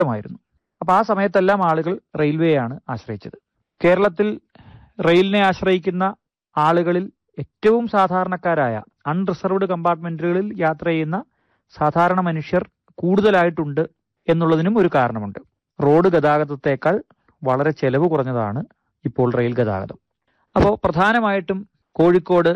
കഷ്ടമായിരുന്നു അപ്പൊ ആ സമയത്തെല്ലാം ആളുകൾ റെയിൽവേയാണ് ആശ്രയിച്ചത് കേരളത്തിൽ റെയിലിനെ ആശ്രയിക്കുന്ന ആളുകളിൽ ഏറ്റവും സാധാരണക്കാരായ അൺറിസർവ്ഡ് കമ്പാർട്ട്മെന്റുകളിൽ യാത്ര ചെയ്യുന്ന സാധാരണ മനുഷ്യർ കൂടുതലായിട്ടുണ്ട് എന്നുള്ളതിനും ഒരു കാരണമുണ്ട് റോഡ് ഗതാഗതത്തേക്കാൾ വളരെ ചെലവ് കുറഞ്ഞതാണ് ഇപ്പോൾ റെയിൽ ഗതാഗതം അപ്പോൾ പ്രധാനമായിട്ടും കോഴിക്കോട്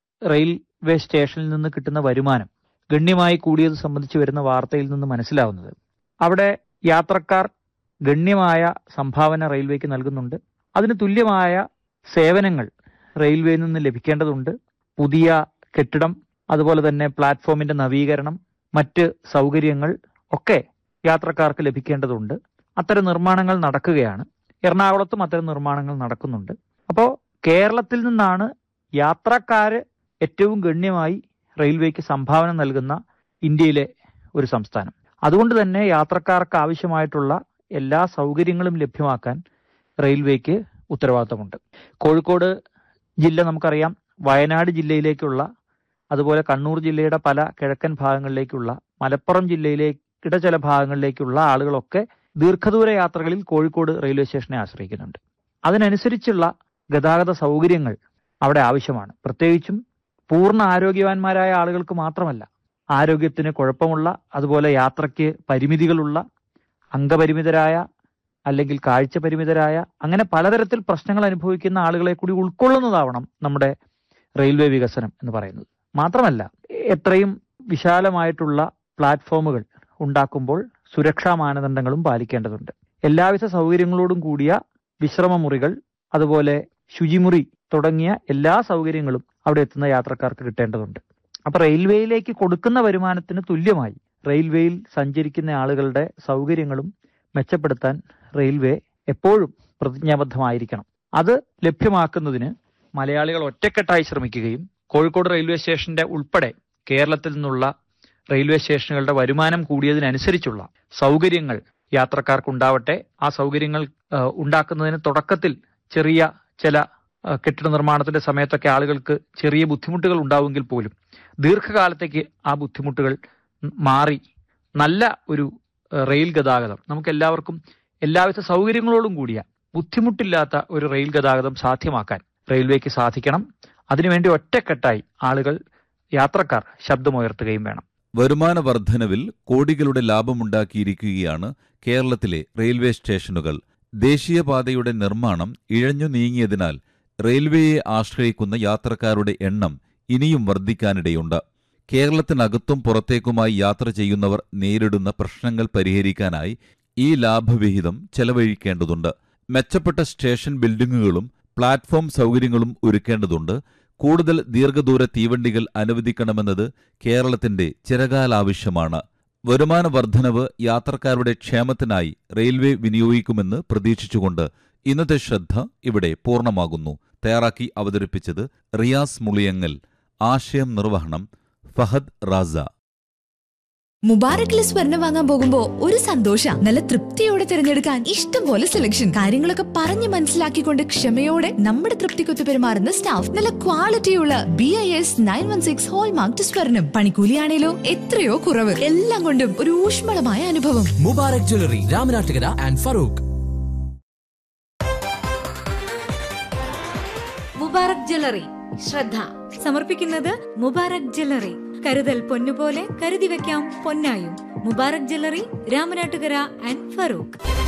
റെയിൽവേ സ്റ്റേഷനിൽ നിന്ന് കിട്ടുന്ന വരുമാനം ഗണ്യമായി കൂടിയത് സംബന്ധിച്ച് വരുന്ന വാർത്തയിൽ നിന്ന് മനസ്സിലാവുന്നത് അവിടെ യാത്രക്കാർ ഗണ്യമായ സംഭാവന റെയിൽവേക്ക് നൽകുന്നുണ്ട് അതിന് തുല്യമായ സേവനങ്ങൾ റെയിൽവേയിൽ നിന്ന് ലഭിക്കേണ്ടതുണ്ട് പുതിയ കെട്ടിടം അതുപോലെ തന്നെ പ്ലാറ്റ്ഫോമിന്റെ നവീകരണം മറ്റ് സൗകര്യങ്ങൾ ഒക്കെ യാത്രക്കാർക്ക് ലഭിക്കേണ്ടതുണ്ട് അത്തരം നിർമ്മാണങ്ങൾ നടക്കുകയാണ് എറണാകുളത്തും അത്തരം നിർമ്മാണങ്ങൾ നടക്കുന്നുണ്ട് അപ്പോൾ കേരളത്തിൽ നിന്നാണ് യാത്രക്കാര് ഏറ്റവും ഗണ്യമായി റെയിൽവേക്ക് സംഭാവന നൽകുന്ന ഇന്ത്യയിലെ ഒരു സംസ്ഥാനം അതുകൊണ്ട് തന്നെ യാത്രക്കാർക്ക് ആവശ്യമായിട്ടുള്ള എല്ലാ സൗകര്യങ്ങളും ലഭ്യമാക്കാൻ റെയിൽവേക്ക് ഉത്തരവാദിത്തമുണ്ട് കോഴിക്കോട് ജില്ല നമുക്കറിയാം വയനാട് ജില്ലയിലേക്കുള്ള അതുപോലെ കണ്ണൂർ ജില്ലയുടെ പല കിഴക്കൻ ഭാഗങ്ങളിലേക്കുള്ള മലപ്പുറം ജില്ലയിലേക്കിടെ ചില ഭാഗങ്ങളിലേക്കുള്ള ആളുകളൊക്കെ ദീർഘദൂര യാത്രകളിൽ കോഴിക്കോട് റെയിൽവേ സ്റ്റേഷനെ ആശ്രയിക്കുന്നുണ്ട് അതിനനുസരിച്ചുള്ള ഗതാഗത സൗകര്യങ്ങൾ അവിടെ ആവശ്യമാണ് പ്രത്യേകിച്ചും പൂർണ്ണ ആരോഗ്യവാന്മാരായ ആളുകൾക്ക് മാത്രമല്ല ആരോഗ്യത്തിന് കുഴപ്പമുള്ള അതുപോലെ യാത്രയ്ക്ക് പരിമിതികളുള്ള അംഗപരിമിതരായ അല്ലെങ്കിൽ കാഴ്ച പരിമിതരായ അങ്ങനെ പലതരത്തിൽ പ്രശ്നങ്ങൾ അനുഭവിക്കുന്ന ആളുകളെ കൂടി ഉൾക്കൊള്ളുന്നതാവണം നമ്മുടെ റെയിൽവേ വികസനം എന്ന് പറയുന്നത് മാത്രമല്ല എത്രയും വിശാലമായിട്ടുള്ള പ്ലാറ്റ്ഫോമുകൾ ഉണ്ടാക്കുമ്പോൾ സുരക്ഷാ മാനദണ്ഡങ്ങളും പാലിക്കേണ്ടതുണ്ട് എല്ലാവിധ സൗകര്യങ്ങളോടും കൂടിയ വിശ്രമമുറികൾ അതുപോലെ ശുചിമുറി തുടങ്ങിയ എല്ലാ സൗകര്യങ്ങളും അവിടെ എത്തുന്ന യാത്രക്കാർക്ക് കിട്ടേണ്ടതുണ്ട് അപ്പൊ റെയിൽവേയിലേക്ക് കൊടുക്കുന്ന വരുമാനത്തിന് തുല്യമായി റെയിൽവേയിൽ സഞ്ചരിക്കുന്ന ആളുകളുടെ സൗകര്യങ്ങളും മെച്ചപ്പെടുത്താൻ റെയിൽവേ എപ്പോഴും പ്രതിജ്ഞാബദ്ധമായിരിക്കണം അത് ലഭ്യമാക്കുന്നതിന് മലയാളികൾ ഒറ്റക്കെട്ടായി ശ്രമിക്കുകയും കോഴിക്കോട് റെയിൽവേ സ്റ്റേഷന്റെ ഉൾപ്പെടെ കേരളത്തിൽ നിന്നുള്ള റെയിൽവേ സ്റ്റേഷനുകളുടെ വരുമാനം കൂടിയതിനനുസരിച്ചുള്ള സൗകര്യങ്ങൾ യാത്രക്കാർക്ക് ഉണ്ടാവട്ടെ ആ സൗകര്യങ്ങൾ ആ, ഉണ്ടാക്കുന്നതിന് തുടക്കത്തിൽ ചെറിയ ചില ആ, കെട്ടിട നിർമ്മാണത്തിന്റെ സമയത്തൊക്കെ ആളുകൾക്ക് ചെറിയ ബുദ്ധിമുട്ടുകൾ ഉണ്ടാവുമെങ്കിൽ പോലും ദീർഘകാലത്തേക്ക് ആ ബുദ്ധിമുട്ടുകൾ മാറി നല്ല ഒരു ആ, റെയിൽ ഗതാഗതം നമുക്ക് എല്ലാവർക്കും എല്ലാവിധ സൗകര്യങ്ങളോടും കൂടിയ ബുദ്ധിമുട്ടില്ലാത്ത ഒരു റെയിൽ ഗതാഗതം സാധ്യമാക്കാൻ റെയിൽവേക്ക് സാധിക്കണം അതിനുവേണ്ടി ഒറ്റക്കെട്ടായി ആളുകൾ യാത്രക്കാർ ശബ്ദമുയർത്തുകയും വേണം വരുമാന വർധനവിൽ കോടികളുടെ ലാഭമുണ്ടാക്കിയിരിക്കുകയാണ് കേരളത്തിലെ റെയിൽവേ സ്റ്റേഷനുകൾ ദേശീയപാതയുടെ നിർമ്മാണം ഇഴഞ്ഞു നീങ്ങിയതിനാൽ റെയിൽവേയെ ആശ്രയിക്കുന്ന യാത്രക്കാരുടെ എണ്ണം ഇനിയും വർദ്ധിക്കാനിടയുണ്ട് കേരളത്തിനകത്തും പുറത്തേക്കുമായി യാത്ര ചെയ്യുന്നവർ നേരിടുന്ന പ്രശ്നങ്ങൾ പരിഹരിക്കാനായി ഈ ലാഭവിഹിതം ചെലവഴിക്കേണ്ടതുണ്ട് മെച്ചപ്പെട്ട സ്റ്റേഷൻ ബിൽഡിംഗുകളും പ്ലാറ്റ്ഫോം സൗകര്യങ്ങളും ഒരുക്കേണ്ടതുണ്ട് കൂടുതൽ ദീർഘദൂര തീവണ്ടികൾ അനുവദിക്കണമെന്നത് കേരളത്തിന്റെ ചിരകാലാവശ്യമാണ് വരുമാന വർധനവ് യാത്രക്കാരുടെ ക്ഷേമത്തിനായി റെയിൽവേ വിനിയോഗിക്കുമെന്ന് പ്രതീക്ഷിച്ചുകൊണ്ട് ഇന്നത്തെ ശ്രദ്ധ ഇവിടെ പൂർണ്ണമാകുന്നു തയ്യാറാക്കി അവതരിപ്പിച്ചത് റിയാസ് മുളിയങ്ങൽ ആശയം നിർവഹണം ഫഹദ് റാസ മുബാറക്കില് സ്വർണം വാങ്ങാൻ പോകുമ്പോ ഒരു സന്തോഷ നല്ല തൃപ്തിയോടെ തിരഞ്ഞെടുക്കാൻ ഇഷ്ടം പോലെ സെലക്ഷൻ കാര്യങ്ങളൊക്കെ പറഞ്ഞ് മനസ്സിലാക്കിക്കൊണ്ട് ക്ഷമയോടെ നമ്മുടെ തൃപ്തിക്കൊത്ത് പെരുമാറുന്ന സ്റ്റാഫ് നല്ല ക്വാളിറ്റിയുള്ള B I S nine one six hallmark സ്വർണം പണിക്കൂലിയാണേലോ എത്രയോ കുറവ് എല്ലാം കൊണ്ടും ഒരു ഊഷ്മളമായ അനുഭവം Mubarak jewellery Ramanattukara and Farook Mubarak jewellery ശ്രദ്ധ സമർപ്പിക്കുന്നത് മുബാറക് ജ്വല്ലറി കരുതൽ പൊന്നുപോലെ കരുതി വെക്കാം പൊന്നായും മുബാറക് ജ്വല്ലറി രാമനാട്ടുകര ആൻഡ് ഫറൂഖ്